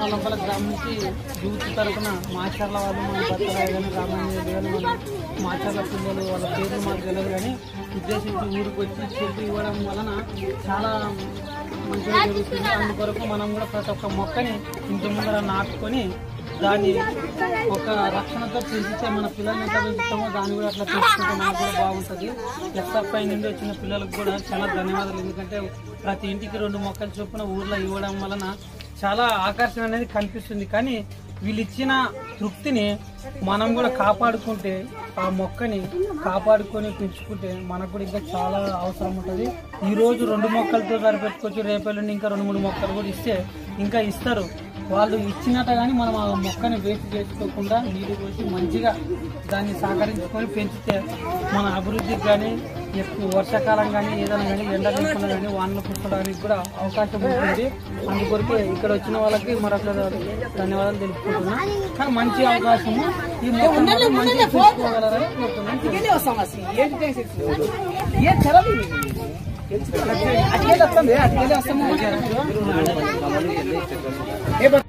మల్లంపల్లి గ్రామం నుంచి యూత్ తరఫున మాచర్ల వాళ్ళు మన భర్తలు కానీ రామాంజలి కానీ మన మాచర్ల పిల్లలు వాళ్ళ పేర్లు మాకు తెలియదు కానీ ఉద్దేశించి ఊరికి వచ్చి చెట్టు ఇవ్వడం వలన చాలా మంచిగా జరుగుతుంది అందుకొరకు మనం కూడా ప్రతి ఒక్క మొక్కని ఇంటి ముందర నాటుకొని దాన్ని ఒక రక్షణతో పెంచితే మన పిల్లల్ని ఎంత పెంచుతామో దాన్ని కూడా అట్లా పెంచుకుంటే మనకు కూడా బాగుంటుంది ఎస్ఎఫ్ఐ నుండి వచ్చిన పిల్లలకు కూడా చాలా ధన్యవాదాలు ఎందుకంటే ప్రతి ఇంటికి రెండు మొక్కలు చొప్పున ఊర్లో ఇవ్వడం వలన చాలా ఆకర్షణ అనేది కనిపిస్తుంది కానీ వీళ్ళు ఇచ్చిన తృప్తిని మనం కూడా కాపాడుకుంటే ఆ మొక్కని కాపాడుకొని పెంచుకుంటే మనకు కూడా ఇంకా చాలా అవసరం ఉంటుంది ఈ రోజు రెండు మొక్కలతో సరిపెట్టుకోవచ్చు రేపల్లుండి ఇంకా రెండు మూడు మొక్కలు కూడా ఇస్తే ఇంకా ఇస్తారు వాళ్ళు ఇచ్చినట్ట కానీ మనం ఆ మొక్కని వేస్ట్ చేసుకోకుండా నీరు పోసి మంచిగా దాన్ని సహకరించుకొని పెంచితే మన అభివృద్ధికి కానీ ఎక్కువ వర్షాకాలం కానీ ఏదైనా కానీ ఎండ లేకుండా కానీ వానలు కుట్టడానికి కూడా అవకాశం ఉంటుంది అందుకొరకే ఇక్కడ వచ్చిన వాళ్ళకి మరొక ధన్యవాదాలు తెలుపుకుంటున్నా కానీ మంచి అవకాశము ఈ మొక్కను మంచిగా చూసుకోగలరని కోరుతున్నాను ఇదే వస్తాం అసలు ఏంటి టెన్షన్ ఏం తెలదు అటుకెళ్ళి వస్తాం అటుకెళ్ళి వస్తాము ఏ